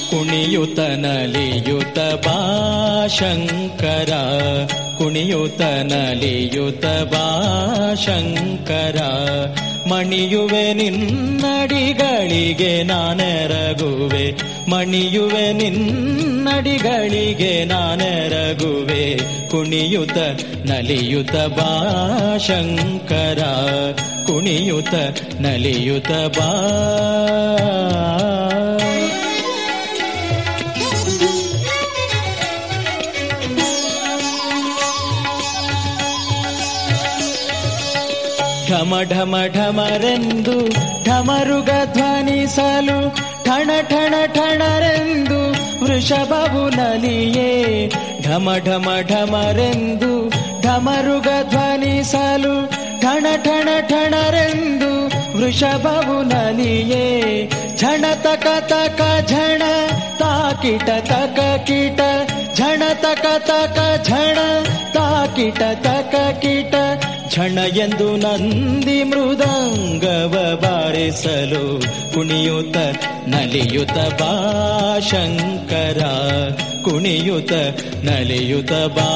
ಕುಣಿಯುತ ನಲಿಯುತ ಬಾ ಶಂಕರ ಕುಣಿಯುತ ನಲಿಯುತ ಬಾ ಶಂಕರ ಮಣಿಯುವೆ ನಿನ್ನಡಿಗಳಿಗೆ ನಾನೆರಗುವೆ ಮಣಿಯುವೆ ನಿನ್ನಡಿಗಳಿಗೆ ನಾನೆರಗುವೆ ಕುಣಿಯುತ ನಲಿಯುತ ಬಾ ಶಂಕರ ಕುಣಿಯುತ ನಲಿಯುತ ಬಾ ಢಮ ಢಮ ಢಮರೆಂದು ಢಮರುಗ ಧ್ವನಿಸಲು ಠಣ ಠಣ ಠಣರೆಂದು ವೃಷಭವು ನಲಿಯೇ ಢಮ ಢಮ ಢಮರೆಂದು ಢಮರುಗ ಧ್ವನಿಸಲು ಠಣ ಠಣ ಠಣರೆಂದು ವೃಷಭವು ನಲಿಯೇ ಝಣ ತಕ ತಕ ಝಣ ತಾಕಿಟ ತಕ ಕೀಟ ಝಣ ತಕ ತಕ ಝಣ ತಾಕಿಟ ತಕ ಕೀಟ ಝಣ ಎಂದು ನಂದಿ ಮೃದಂಗವ ಬಾರಿಸಲು ಕುಣಿಯುತ ನಲಿಯುತ ಬಾ ಶಂಕರ ಕುಣಿಯುತ ನಲಿಯುತ ಬಾ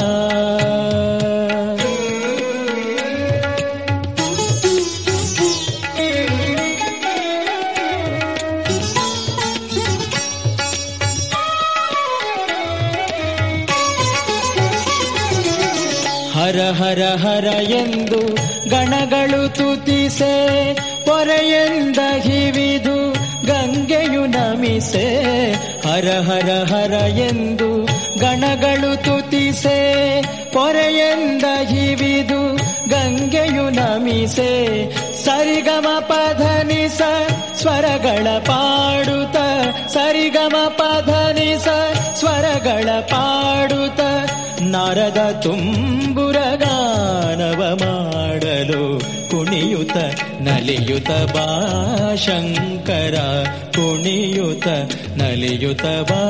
ಹರ ಹರ ಹರ ಎಂದು ಗಣಗಳು ತುತಿಸೆ ಪೊರೆಯೆಂದ ಹಿವಿದು ಗಂಗೆಯು ನಮಿಸೆ ಹರ ಹರ ಹರ ಎಂದು ಗಣಗಳು ತುತಿಸೆ ಪೊರೆಯೆಂದ ಹಿವಿದು ಗಂಗೆಯು ನಮಿಸೆ ಸರಿಗಮ ಪಧನಿಸ ಸ್ವರಗಳ ಪಾಡುತ್ತ ಸರಿಗಮ ಪಧನಿಸ ಸ್ವರಗಳ ಪಾಡುತ್ತ ನಾರದ ತುಂಬುರಗಾನವ ಮಾಡಲು ಕುಣಿಯುತ ನಲಿಯುತ ಬಾ ಶಂಕರ ಕುಣಿಯುತ ನಲಿಯುತ ಬಾ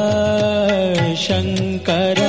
ಶಂಕರ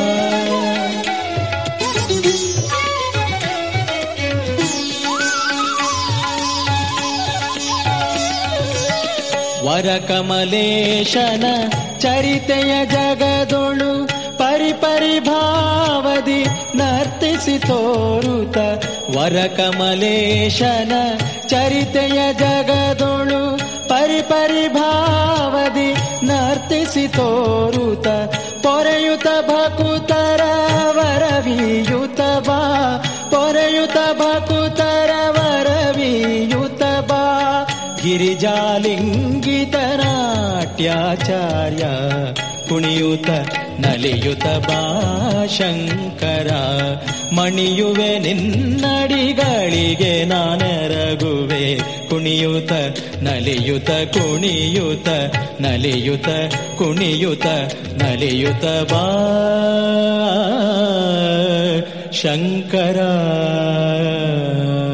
ವರಕಮಲೇಶನ ಚರಿತೆಯ ಜಗದೊಳು ಪರಿಪರಿ ಭಾವದಿ ನರ್ತಿಸಿ ತೋರುತ ವರಕಮಲೇಶನ ಚರಿತೆಯ ಜಗದೊಳು ಪರಿಪರಿ ಭಾವದಿ ನರ್ತಿಸಿ ತೋರುತ ಪೊರೆಯುತ ಭಕುತರ ವರವಿಯುತ ಬಾ ಪೊರೆಯುತ ಭಕುತರ ವರವಿಯುತ ಬಾ ಗಿರಿಜಾಲಿಂಗಿತ ನಾಟ್ಯಾಚಾರ್ಯ ಕುಣಿಯುತ ನಲಿಯುತ ಬಾ ಶಂಕರ ಮಣಿಯುವೆ ನಿನ್ನಡಿಗಳಿಗೆ ನಾನೆರಗುವೆ ಕುಣಿಯುತ ನಲಿಯುತ ಕುಣಿಯುತ ನಲಿಯುತ ಕುಣಿಯುತ ನಲಿಯುತ ಬಾ ಶಂಕರ